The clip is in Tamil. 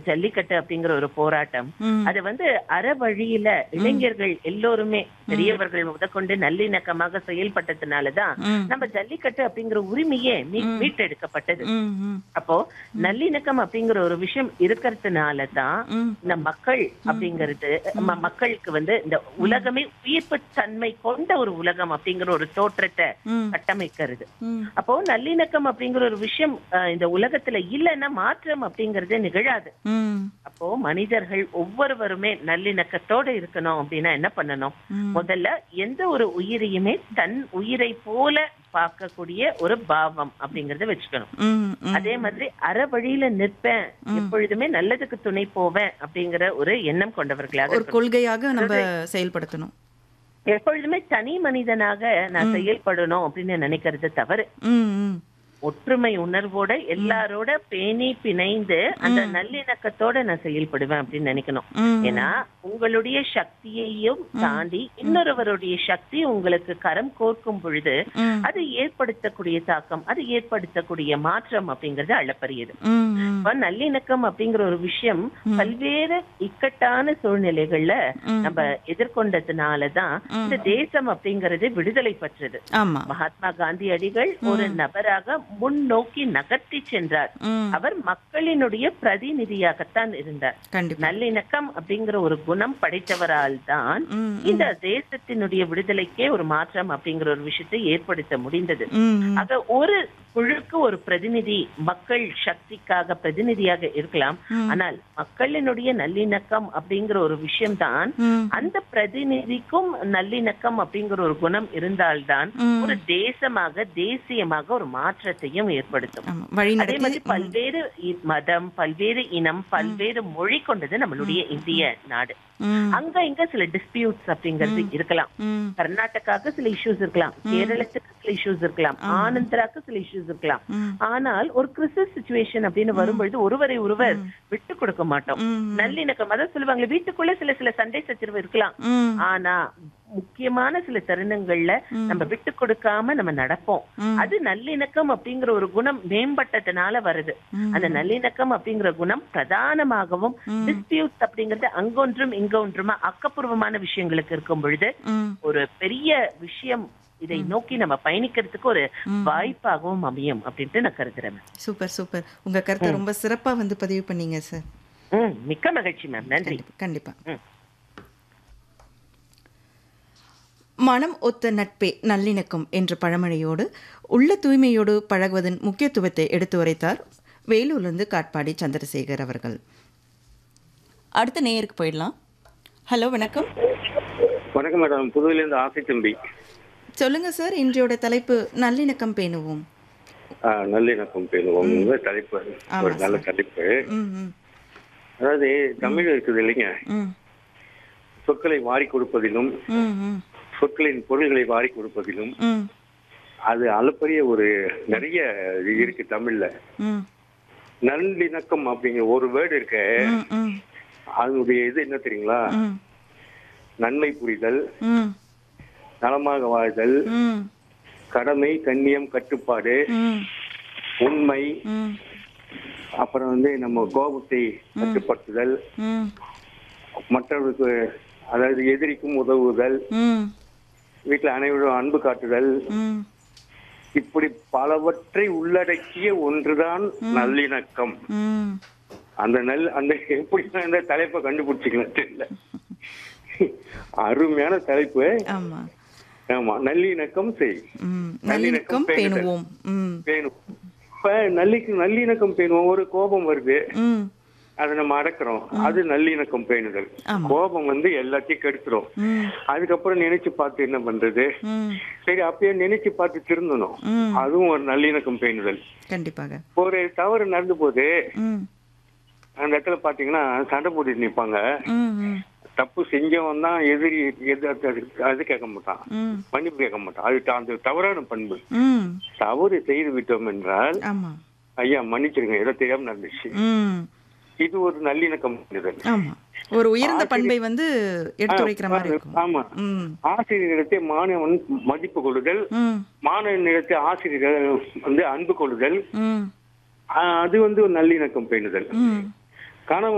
ஜல்லிக்கட்டு அப்படிங்கிற ஒரு போராட்டம் ம். அது வந்து அற வழியில இளைஞர்கள் எல்லோருமே பெரியவர்கள் முதற்கொண்டு நல்லிணக்கமாக செயல்பட்டதுனாலதான் ம். நம்ம ஜல்லிக்கட்டு அப்படிங்கிற உரிமையே மீ- மீட்டெடுக்கப்பட்டது ம், ம், அப்போ நல்லிணக்கம் அப்படிங்கிற ஒரு விஷயம் இருக்கிறதுனால தான் ம். இந்த மக்கள் அப்படிங்கிறது ம- மக்களுக்கு வந்து இந்த உலகமே உயிர்ப்பு தன்மை கொண்ட ஒரு உலகம் அப்படிங்கிற ஒரு தோற்றத்தை ம். கட்டமைக்கிறது ம். அப்போ நல்லிணக்கம் அப்படிங்கிற ஒரு விஷயம் அஹ், இந்த உலகத்துல இல்லைன்னா மாற்றம் அப்படிங்கறதே நிகழாது ம். அப்போ மனிதர்கள் ஒவ்வொருவருமே நல்லிணக்கத்தோட இருக்கணும் அப்படின்னா என்ன பண்ணணும் ம். முதல்ல எந்த ஒரு உயிரையுமே தன் உயிரை போல பார்க்கக்கூடிய ஒரு பாவம் அப்படிங்கறத வச்சுக்கணும் ம், ம். அதே மாதிரி அற வழியில நிற்பேன் எப்பொழுதுமே நல்லதுக்கு துணை போவேன் அப்படிங்கிற ஒரு எண்ணம் கொண்டவர்களாக ஒரு இருக்கணும். கொள்கையாக நம்ம செயல்படுத்தணும் எப்பொழுதுமே தனி மனிதனாக நான் செயல்படணும் அப்படின்னு நினைக்கிறது தவறு ம், ம். ஒற்றுமை உணர்வோட எல்லாரோட பேணி பிணைந்து அந்த நல்லிணக்கத்தோட நான் செயல்படுவேன் அப்படின்னு நினைக்கணும் ம். ஏன்னா உங்களுடைய சக்தியையும் தாண்டி இன்னொருவருடைய சக்தி உங்களுக்கு கரம் கோர்க்கும் பொழுது ம். அது ஏற்படுத்தக்கூடிய தாக்கம் அது ஏற்படுத்தக்கூடிய மாற்றம் அப்படிங்கறது அளப்பரியது ம், ம். இப்ப நல்லிணக்கம் அப்படிங்கிற ஒரு விஷயம் பல்வேறு இக்கட்டான சூழ்நிலைகள்ல நம்ம எதிர்கொண்டதுனாலதான் இந்த தேசம் அப்படிங்கறது விடுதலை பெற்றது ஆமா மகாத்மா காந்தியடிகள் ஒரு நபராக முன்னோக்கி நகர்த்தி சென்றார் ம். அவர் மக்களினுடைய பிரதிநிதியாகத்தான் இருந்தார் கண்டிப்பா நல்லிணக்கம் அப்படிங்கிற ஒரு குணம் படைத்தவரால் தான் ம், இந்த தேசத்தினுடைய விடுதலைக்கே ஒரு மாற்றம் அப்படிங்கிற ஒரு விஷயத்தை ஏற்படுத்த முடிந்தது ம், ம். ஆக ஒரு குழுக்கு ஒரு பிரதிநிதி மக்கள் சக்திக்காக பிரதிநிதியாக இருக்கலாம் ஆனால் மக்களினுடைய நல்லிணக்கம் அப்படிங்கிற ஒரு விஷயம்தான் ம். அந்த பிரதிநிதிக்கும் நல்லிணக்கம் அப்படிங்கிற ஒரு குணம் இருந்தால்தான் ம். ஒரு தேசமாக தேசியமாக ஒரு மாற்றத்தையும் ஏற்படுத்தும் ஆமா வழி அதே மாதிரி நடத்தி பல்வேறு இ- மதம் பல்வேறு இனம் பல்வேறு மொழி கொண்டது நம்மளுடைய இந்திய நாடு ம், அங்க இங்க சில டிஸ்பியூட்ஸ் அப்படிங்கிறது இருக்கலாம் ம். கர்நாடகாக்கு சில இஷ்யூஸ் இருக்கலாம் கேரளத்துக்கு சில இஷ்யூஸ் இருக்கலாம் ஆனந்தராக்கு சில இஷ்யூஸ் இருக்கலாம் ம். ஆனால் ஒரு கிறிஸ்டல் சுச்சுவேஷன் அப்படின்னு வரும்பொழுது ஒருவரை ஒருவர் விட்டு கொடுக்க மாட்டோம் ம். நல்லிணக்கம் அதான் சொல்லுவாங்களே வீட்டுக்குள்ள சில சில சண்டை சச்சரவு இருக்கலாம் ம். ஆனா முக்கியமான சில தருணங்கள்ல நம்ம விட்டு கொடுக்காம நம்ம நடப்போம் அது நல்லிணக்கம் அப்படிங்கிற ஒரு குணம் மேம்பட்டதுனால வருது அந்த நல்லிணக்கம் அப்படிங்கிற குணம் பிரதானமாகவும் டிஸ்பியூட் அப்படிங்கறது அங்கொன்றும் இங்கொன்றுமா ஆக்கப்பூர்வமான விஷயங்களுக்கு இருக்கும் பொழுது ம். ஒரு பெரிய விஷயம் இதை நோக்கி நம்ம பயணிக்கிறதுக்கு ஒரு வாய்ப்பாகவும் அமையும் அப்படின்ட்டு நான் கருதுறேன் ma'am. சூப்பர் சூப்பர் உங்க கருத்தை ரொம்ப சிறப்பா வந்து பதிவு பண்ணீங்க சார் ம் மிக்க மகிழ்ச்சி மேம் நன்றி கண்டிப்பா கண்டிப்பா ம். மனம் ஒத்த நட்பே நல்லிணக்கம் என்ற பழமொழியோடு உள்ள தூய்மையோடு பழகுவதன் முக்கியத்துவத்தை எடுத்து உரைத்தார் வேலூர்லேருந்து காட்பாடி சந்திரசேகர் அவர்கள் அடுத்த நேயருக்கு போயிடலாம் ஹலோ வணக்கம் வணக்கம் மேடம் புதுவையிலேருந்து ஆசை தம்பி சொல்லுங்க சார் இன்றையோட தலைப்பு நல்லிணக்கம் பேணுவோம் ஆ, நல்லிணக்கம் பேணுவோம் உங்க தலைப்பு ஆமா ஒரு நல்ல தலைப்பு ம் ம் அதாவது தமிழ் இருக்குது இல்லைங்க ம் சொற்களை வாரி கொடுப்பதிலும் ம் ம் சொற்களின் பொருள்களை வாரி கொடுப்பதிலும் ம் அது அளப்பரிய ஒரு நிறைய இது இருக்கு தமிழ்ல ம் நல்லிணக்கம் அப்படிங்கிற ஒரு வேர்டு இருக்கு ம் ம் அதனுடைய இது என்ன தெரியுங்களா ம் நன்மை புரிதல் ம் நலமாக வாழ்தல் ம் கடமை கண்ணியம் கட்டுப்பாடு ம் உண்மை ம் அப்புறம் வந்து நம்ம கோபத்தை கட்டுப்படுத்துதல் ம் மற்றவர்களுக்கு அதாவது எதிரிக்கும் உதவுதல் ம் வீட்டில் அனைவரும் அன்பு காட்டுதல் ம் இப்படி பலவற்றை உள்ளடக்கிய ஒன்றுதான் நல்லிணக்கம் ம் அந்த நல் அந்த எப்படி நான் இந்த தலைப்பை கண்டுபிடிச்சிக்கலாம் தெரியல அருமையான தலைப்பு ஆமா ஆமா நல்லிணக்கம் செய் ம் நல்லிணக்கம் பேணுவோம் ம் பேணும் இப்ப நல்லி நல்லிணக்கம் பேணுவோம் ஒரு கோபம் வருது ம் அதை நம்ம அடக்குறோம் அது நல்லிணக்கம் பேணுதல் ஆமா. கோபம் வந்து எல்லாத்தையும் கெடுத்துரும் ம் அதுக்கப்புறம் நினைச்சு பார்த்து என்ன பண்றது ம் சரி அப்பயே நினைச்சு பார்த்து திருந்தணும் ம் அதுவும் ஒரு நல்லிணக்கம் பேணுதல் கண்டிப்பாக ஒரு தவறு நடந்து போது ம் அந்த இடத்துல பாத்தீங்கன்னா சண்டை போட்டுட்டு நிப்பாங்க ம் ம் தப்பு செஞ்சவன் தான் எதிரி எது அது கேட்க மாட்டான் ம் மன்னிப்பு கேட்க மாட்டான் அது த- அந்த தவறான பண்பு ம் தவறு செய்து விட்டோம் என்றால் ஆமா ஐயா மன்னிச்சிருங்க ஏதோ தெரியாம நடந்துச்சு ம் இது ஒரு நல்லிணக்கம் பேணுதல் ஆமா ஒரு உயர்ந்த பண்பை வந்து எடுத்துரைக்கிற மாதிரி இருக்கும் ஆமா ம் ஆசிரியரிடத்தை மாணவன் மதிப்பு கொள்ளுதல் ம் மாணவனிடத்தை ஆசிரியர்கள் வந்து அன்பு கொள்ளுதல் ம் ஆஹ் அது வந்து ஒரு நல்லிணக்கம் பேணுதல் ம் கணவன்